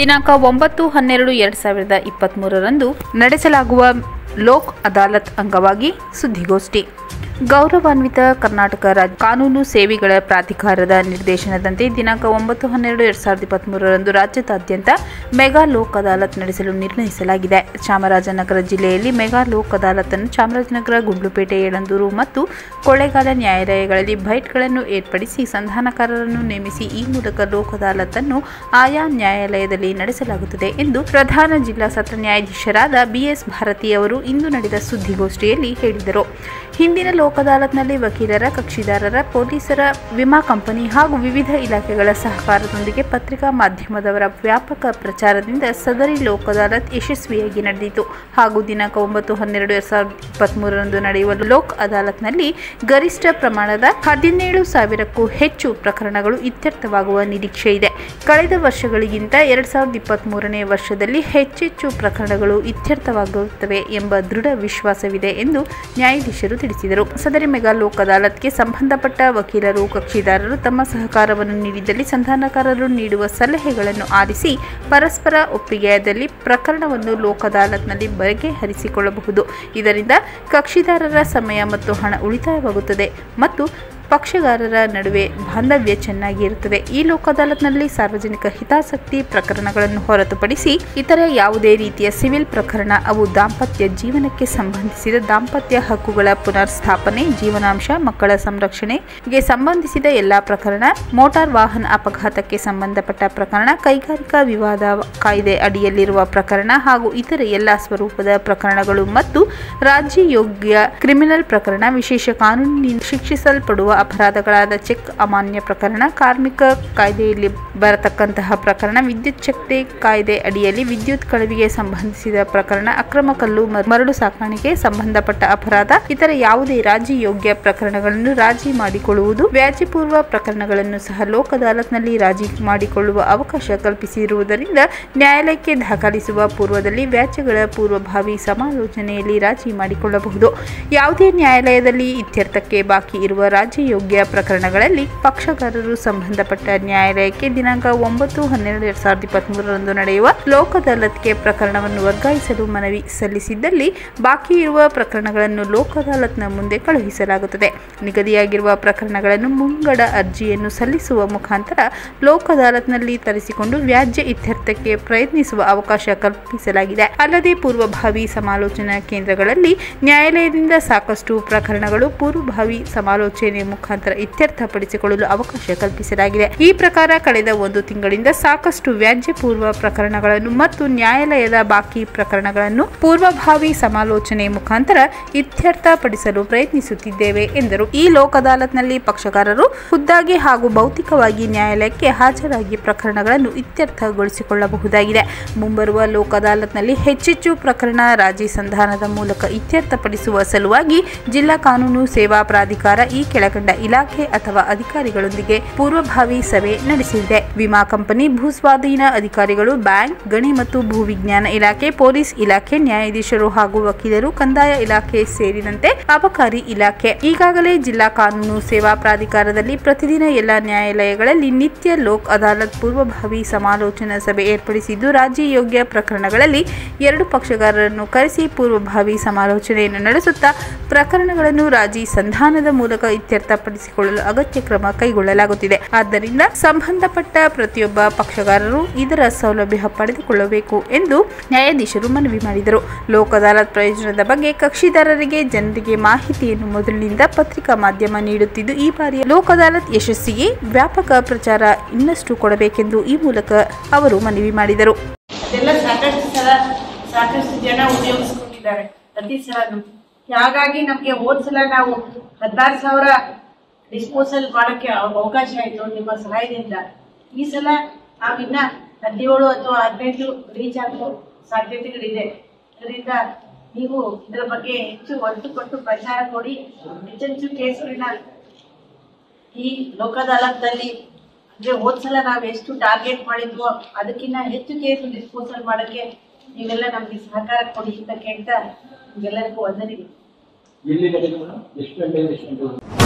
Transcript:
ದಿನಾಂಕ ಒಂಬತ್ತು ಹನ್ನೆರಡು ಎರಡು ಸಾವಿರದ ಇಪ್ಪತ್ತ್ಮೂರರಂದು ನಡೆಸಲಾಗುವ ಲೋಕ್ ಅದಾಲತ್ ಅಂಗವಾಗಿ ಸುದ್ದಿಗೋಷ್ಠಿ ಗೌರವಾನ್ವಿತ ಕರ್ನಾಟಕ ರಾಜ್ಯ ಕಾನೂನು ಸೇವೆಗಳ ಪ್ರಾಧಿಕಾರದ ನಿರ್ದೇಶನದಂತೆ ದಿನಾಂಕ ಒಂಬತ್ತು ಹನ್ನೆರಡು ಎರಡು ಸಾವಿರದ ಇಪ್ಪತ್ತ್ಮೂರರಂದು ರಾಜ್ಯದಾದ್ಯಂತ ಮೆಗಾ ಲೋಕ್ ಅದಾಲತ್ ನಡೆಸಲು ನಿರ್ಣಯಿಸಲಾಗಿದೆ ಚಾಮರಾಜನಗರ ಜಿಲ್ಲೆಯಲ್ಲಿ ಮೆಗಾ ಲೋಕ್ ಅದಾಲತನ್ನು ಚಾಮರಾಜನಗರ ಗುಂಡ್ಲುಪೇಟೆ ಯಳಂದೂರು ಮತ್ತು ಕೊಳ್ಳೇಗಾಲ ನ್ಯಾಯಾಲಯಗಳಲ್ಲಿ ಬೈಟ್ಗಳನ್ನು ಏರ್ಪಡಿಸಿ ಸಂಧಾನಕಾರರನ್ನು ನೇಮಿಸಿ ಈ ಮೂಲಕ ಲೋಕ್ ಅದಾಲತನ್ನು ಆಯಾ ನ್ಯಾಯಾಲಯದಲ್ಲಿ ನಡೆಸಲಾಗುತ್ತದೆ ಎಂದು ಪ್ರಧಾನ ಜಿಲ್ಲಾ ಸತ್ರ ನ್ಯಾಯಾಧೀಶರಾದ ಬಿಎಸ್ ಭಾರತಿ ಅವರು ಇಂದು ನಡೆದ ಸುದ್ದಿಗೋಷ್ಠಿಯಲ್ಲಿ ಹೇಳಿದರು ಹಿಂದಿನ ಲೋಕ್ ಅದಾಲತ್ನಲ್ಲಿ ವಕೀಲರ ಕಕ್ಷಿದಾರರ ಪೊಲೀಸರ ವಿಮಾ ಕಂಪನಿ ಹಾಗೂ ವಿವಿಧ ಇಲಾಖೆಗಳ ಸಹಕಾರದೊಂದಿಗೆ ಪತ್ರಿಕಾ ಮಾಧ್ಯಮದವರ ವ್ಯಾಪಕ ಪ್ರಚಾರದಿಂದ ಸದರಿ ಲೋಕ್ ಅದಾಲತ್ ಯಶಸ್ವಿಯಾಗಿ ನಡೆದಿತು ಹಾಗೂ ದಿನಾಂಕ ಒಂಬತ್ತು ಹನ್ನೆರಡು ಎರಡ್ ಸಾವಿರದ ಇಪ್ಪತ್ತ್ಮೂರರಂದು ನಡೆಯುವ ಲೋಕ್ ಅದಾಲತ್ನಲ್ಲಿ ಗರಿಷ್ಠ ಪ್ರಮಾಣದ ಹದಿನೇಳು ಸಾವಿರಕ್ಕೂ ಹೆಚ್ಚು ಪ್ರಕರಣಗಳು ಇತ್ಯರ್ಥವಾಗುವ ನಿರೀಕ್ಷೆ ಇದೆ ಕಳೆದ ವರ್ಷಗಳಿಗಿಂತ ಎರಡ್ ಸಾವಿರದ ಇಪ್ಪತ್ತ್ಮೂರನೇ ವರ್ಷದಲ್ಲಿ ಹೆಚ್ಚೆಚ್ಚು ಪ್ರಕರಣಗಳು ಇತ್ಯರ್ಥವಾಗುತ್ತವೆ ಎಂಬ ದೃಢ ವಿಶ್ವಾಸವಿದೆ ಎಂದು ನ್ಯಾಯಾಧೀಶರು ತಿಳಿಸಿದರು ಸದರಿ ಮೆಗಾ ಲೋಕ್ ಅದಾಲತ್ಗೆ ಸಂಬಂಧಪಟ್ಟ ವಕೀಲರು ಕಕ್ಷಿದಾರರು ತಮ್ಮ ಸಹಕಾರವನ್ನು ನೀಡಿದಲ್ಲಿ ಸಂಧಾನಕಾರರು ನೀಡುವ ಸಲಹೆಗಳನ್ನು ಆಲಿಸಿ ಪರಸ್ಪರ ಒಪ್ಪಿಗೆಯಾದಲ್ಲಿ ಪ್ರಕರಣವನ್ನು ಲೋಕ್ ಅದಾಲತ್ನಲ್ಲಿ ಬಗೆಹರಿಸಿಕೊಳ್ಳಬಹುದು ಇದರಿಂದ ಕಕ್ಷಿದಾರರ ಸಮಯ ಮತ್ತು ಹಣ ಉಳಿತಾಯವಾಗುತ್ತದೆ ಮತ್ತು ಪಕ್ಷಗಾರರ ನಡುವೆ ಬಾಂಧವ್ಯ ಚೆನ್ನಾಗಿ ಇರುತ್ತದೆ ಈ ಲೋಕ್ ಅದಾಲತ್ನಲ್ಲಿ ಸಾರ್ವಜನಿಕ ಹಿತಾಸಕ್ತಿ ಪ್ರಕರಣಗಳನ್ನು ಹೊರತುಪಡಿಸಿ ಇತರೆ ಯಾವುದೇ ರೀತಿಯ ಸಿವಿಲ್ ಪ್ರಕರಣ ಅವು ದಾಂಪತ್ಯ ಜೀವನಕ್ಕೆ ಸಂಬಂಧಿಸಿದ ದಾಂಪತ್ಯ ಹಕ್ಕುಗಳ ಪುನರ್ಸ್ಥಾಪನೆ ಜೀವನಾಂಶ ಮಕ್ಕಳ ಸಂರಕ್ಷಣೆಗೆ ಸಂಬಂಧಿಸಿದ ಎಲ್ಲಾ ಪ್ರಕರಣ ಮೋಟಾರ್ ವಾಹನ ಅಪಘಾತಕ್ಕೆ ಸಂಬಂಧಪಟ್ಟ ಪ್ರಕರಣ ಕೈಗಾರಿಕಾ ವಿವಾದ ಕಾಯ್ದೆ ಅಡಿಯಲ್ಲಿರುವ ಪ್ರಕರಣ ಹಾಗೂ ಇತರೆ ಎಲ್ಲಾ ಸ್ವರೂಪದ ಪ್ರಕರಣಗಳು ಮತ್ತು ರಾಜ್ಯ ಯೋಗ್ಯ ಕ್ರಿಮಿನಲ್ ಪ್ರಕರಣ ವಿಶೇಷ ಕಾನೂನಿನಿಂದ ಶಿಕ್ಷಿಸಲ್ಪಡುವ ಅಪರಾಧಗಳಾದ ಚೆಕ್ ಅಮಾನ್ಯ ಪ್ರಕರಣ ಕಾರ್ಮಿಕ ಕಾಯ್ದೆಯಲ್ಲಿ ಬರತಕ್ಕಂತಹ ಪ್ರಕರಣ ವಿದ್ಯುತ್ ಶಕ್ತಿ ಕಾಯ್ದೆ ಅಡಿಯಲ್ಲಿ ವಿದ್ಯುತ್ ಕಳವಿಗೆ ಸಂಬಂಧಿಸಿದ ಪ್ರಕರಣ ಅಕ್ರಮ ಕಲ್ಲು ಮ- ಮರಳು ಸಾಕಾಣಿಕೆ ಸಂಬಂಧಪಟ್ಟ ಅಪರಾಧ ಇತರ ಯಾವುದೇ ರಾಜಿ ಯೋಗ್ಯ ಪ್ರಕರಣಗಳನ್ನು ರಾಜಿ ಮಾಡಿಕೊಳ್ಳುವುದು ವ್ಯಾಜ್ಯಪೂರ್ವ ಪ್ರಕರಣಗಳನ್ನು ಸಹ ಲೋಕ್ ಅದಾಲತ್ನಲ್ಲಿ ರಾಜಿ ಮಾಡಿಕೊಳ್ಳುವ ಅವಕಾಶ ಕಲ್ಪಿಸಿರುವುದರಿಂದ ನ್ಯಾಯಾಲಯಕ್ಕೆ ದಾಖಲಿಸುವ ಪೂರ್ವದಲ್ಲಿ ವ್ಯಾಜ್ಯಗಳ ಪೂರ್ವಭಾವಿ ಸಮಾಲೋಚನೆಯಲ್ಲಿ ರಾಜಿ ಮಾಡಿಕೊಳ್ಳಬಹುದು ಯಾವುದೇ ನ್ಯಾಯಾಲಯದಲ್ಲಿ ಇತ್ಯರ್ಥಕ್ಕೆ ಬಾಕಿ ಇರುವ ರಾಜ್ಯ ಯೋಗ್ಯ ಪ್ರಕರಣಗಳಲ್ಲಿ ಪಕ್ಷಗಾರರು ಸಂಬಂಧಪಟ್ಟ ನ್ಯಾಯಾಲಯಕ್ಕೆ ದಿನಾಂಕ ಒಂಬತ್ತು ಹನ್ನೆರಡು ಎರಡ್ ಸಾವಿರದ ಇಪ್ಪತ್ತ್ಮೂರರಂದು ನಡೆಯುವ ಲೋಕ್ ಅದಾಲತ್ಗೆ ಪ್ರಕರಣವನ್ನು ವರ್ಗಾಯಿಸಲು ಮನವಿ ಸಲ್ಲಿಸಿದ್ದಲ್ಲಿ ಬಾಕಿ ಇರುವ ಪ್ರಕರಣಗಳನ್ನು ಲೋಕ್ ಅದಾಲತ್ನ ಮುಂದೆ ಕಳುಹಿಸಲಾಗುತ್ತದೆ ನಿಗದಿಯಾಗಿರುವ ಪ್ರಕರಣಗಳನ್ನು ಮುಂಗಡ ಅರ್ಜಿಯನ್ನು ಸಲ್ಲಿಸುವ ಮುಖಾಂತರ ಲೋಕ್ ಅದಾಲತ್ನಲ್ಲಿ ತರಿಸಿಕೊಂಡು ವ್ಯಾಜ್ಯ ಇತ್ಯರ್ಥಕ್ಕೆ ಪ್ರಯತ್ನಿಸುವ ಅವಕಾಶ ಕಲ್ಪಿಸಲಾಗಿದೆ ಅಲ್ಲದೆ ಪೂರ್ವಭಾವಿ ಸಮಾಲೋಚನಾ ಕೇಂದ್ರಗಳಲ್ಲಿ ನ್ಯಾಯಾಲಯದಿಂದ ಸಾಕಷ್ಟು ಪ್ರಕರಣಗಳು ಪೂರ್ವಭಾವಿ ಸಮಾಲೋಚನೆ ಮುಖಾಂತರ ಇತ್ಯರ್ಥಪಡಿಸಿಕೊಳ್ಳಲು ಅವಕಾಶ ಕಲ್ಪಿಸಲಾಗಿದೆ ಈ ಪ್ರಕಾರ ಕಳೆದ ಒಂದು ತಿಂಗಳಿಂದ ಸಾಕಷ್ಟು ವ್ಯಾಜ್ಯ ಪೂರ್ವ ಪ್ರಕರಣಗಳನ್ನು ಮತ್ತು ನ್ಯಾಯಾಲಯದ ಬಾಕಿ ಪ್ರಕರಣಗಳನ್ನು ಪೂರ್ವಭಾವಿ ಸಮಾಲೋಚನೆ ಮುಖಾಂತರ ಇತ್ಯರ್ಥಪಡಿಸಲು ಪ್ರಯತ್ನಿಸುತ್ತಿದ್ದೇವೆ ಎಂದರು ಈ ಲೋಕ್ ಅದಾಲತ್ನಲ್ಲಿ ಪಕ್ಷಕಾರರು ಖುದ್ದಾಗಿ ಹಾಗೂ ಭೌತಿಕವಾಗಿ ನ್ಯಾಯಾಲಯಕ್ಕೆ ಹಾಜರಾಗಿ ಪ್ರಕರಣಗಳನ್ನು ಇತ್ಯರ್ಥಗೊಳಿಸಿಕೊಳ್ಳಬಹುದಾಗಿದೆ ಮುಂಬರುವ ಲೋಕ್ ಅದಾಲತ್ನಲ್ಲಿ ಹೆಚ್ಚೆಚ್ಚು ಪ್ರಕರಣ ರಾಜಿ ಸಂಧಾನದ ಮೂಲಕ ಇತ್ಯರ್ಥಪಡಿಸುವ ಸಲುವಾಗಿ ಜಿಲ್ಲಾ ಕಾನೂನು ಸೇವಾ ಪ್ರಾಧಿಕಾರ ಈ ಕೆಳಕಂಡ ಇಲಾಖೆ ಅಥವಾ ಅಧಿಕಾರಿಗಳೊಂದಿಗೆ ಪೂರ್ವಭಾವಿ ಸಭೆ ನಡೆಸಿದೆ ವಿಮಾ ಕಂಪನಿ ಭೂಸ್ವಾಧೀನ ಅಧಿಕಾರಿಗಳು ಬ್ಯಾಂಕ್ ಗಣಿ ಮತ್ತು ಭೂವಿಜ್ಞಾನ ಇಲಾಖೆ ಪೊಲೀಸ್ ಇಲಾಖೆ ನ್ಯಾಯಾಧೀಶರು ಹಾಗೂ ವಕೀಲರು ಕಂದಾಯ ಇಲಾಖೆ ಸೇರಿದಂತೆ ಅಬಕಾರಿ ಇಲಾಖೆ ಈಗಾಗಲೇ ಜಿಲ್ಲಾ ಕಾನೂನು ಸೇವಾ ಪ್ರಾಧಿಕಾರದಲ್ಲಿ ಪ್ರತಿದಿನ ಎಲ್ಲ ನ್ಯಾಯಾಲಯಗಳಲ್ಲಿ ನಿತ್ಯ ಲೋಕ್ ಅದಾಲತ್ ಪೂರ್ವಭಾವಿ ಸಮಾಲೋಚನಾ ಸಭೆ ಏರ್ಪಡಿಸಿದ್ದು ರಾಜ್ಯ ಯೋಗ್ಯ ಪ್ರಕರಣಗಳಲ್ಲಿ ಎರಡು ಪಕ್ಷಗಾರರನ್ನು ಕರೆಸಿ ಪೂರ್ವಭಾವಿ ಸಮಾಲೋಚನೆಯನ್ನು ನಡೆಸುತ್ತಾ ಪ್ರಕರಣಗಳನ್ನು ರಾಜಿ ಸಂಧಾನದ ಮೂಲಕ ಇತ್ಯರ್ಥಪಡಿಸಿಕೊಳ್ಳಲು ಅಗತ್ಯ ಕ್ರಮ ಕೈಗೊಳ್ಳಲಾಗುತ್ತಿದೆ ಆದ್ದರಿಂದ ಸಂಬಂಧಪಟ್ಟ ಪ್ರತಿಯೊಬ್ಬ ಪಕ್ಷಗಾರರು ಇದರ ಸೌಲಭ್ಯ ಪಡೆದುಕೊಳ್ಳಬೇಕು ಎಂದು ನ್ಯಾಯಾಧೀಶರು ಮನವಿ ಮಾಡಿದರು ಲೋಕ್ ಅದಾಲತ್ ಪ್ರಯೋಜನದ ಬಗ್ಗೆ ಕಕ್ಷಿದಾರರಿಗೆ ಜನರಿಗೆ ಮಾಹಿತಿಯನ್ನು ಮೊದಲಿನಿಂದ ಪತ್ರಿಕಾ ಮಾಧ್ಯಮ ನೀಡುತ್ತಿದ್ದು ಈ ಬಾರಿಯ ಲೋಕ್ ಅದಾಲತ್ ಯಶಸ್ಸಿಗೆ ವ್ಯಾಪಕ ಪ್ರಚಾರ ಇನ್ನಷ್ಟು ಕೊಡಬೇಕೆಂದು ಈ ಮೂಲಕ ಅವರು ಮನವಿ ಮಾಡಿದರು ಅದೆಲ್ಲ ಸಾಕಷ್ಟು ಸಲ ಸಾಕಷ್ಟು ಜನ ಉಪಯೋಗಿಸ್ಕೊಂಡಿದ್ದಾರೆ ಪ್ರತಿ ಸಲನು ಹಾಗಾಗಿ ನಮ್ಗೆ ಹೋದ್ ಸಲ ನಾವು ಹದಿನಾರು ಸಾವಿರ ಡಿಸ್ಪೋಸಲ್ ಮಾಡಕ್ಕೆ ಅವ- ಅವಕಾಶ ಆಯ್ತು ನಿಮ್ಮ ಸಹಾಯದಿಂದ ಈ ಸಲ ನಾವಿನ್ನ ಹದಿನೇಳು ಅಥವಾ ಹದಿನೆಂಟು ರೀಚ್ ಆಗೋ ಸಾಧ್ಯತೆಗಳಿದೆ ಅದರಿಂದ ನೀವು ಇದರ ಬಗ್ಗೆ ಹೆಚ್ಚು ಒತ್ತು ಕೊಟ್ಟು ಪ್ರಚಾರ ಕೊಡಿ ಹೆಚ್ಚೆಚ್ಚು ಕೇಸ್ಗಳನ್ನ ಈ ಲೋಕ ಅದಾಲತ್ನಲ್ಲಿ ಅಂದ್ರೆ ಹೋದ್ ಸಲ ನಾವ್ ಎಷ್ಟು ಟಾರ್ಗೆಟ್ ಮಾಡಿದ್ವೋ ಅದಕ್ಕಿಂತ ಹೆಚ್ಚು ಕೇಸ್ ಡಿಸ್ಪೋಸಲ್ ಮಾಡಕ್ಕೆ ನೀವೆಲ್ಲ ನಮ್ಗೆ ಸಹಕಾರ ಕೊಡಿ ಅಂತ ಕೇಳ್ತಾ ನಿಮ್ಗೆಲ್ಲರಿಗೂ ವಂದನೆಗಳು ಎಲ್ಲಿ ನಡೆಯುವುದು ಎಷ್ಟು ಗಂಟೆಯಿಂದ ಎಷ್ಟು ಗಂಟೆ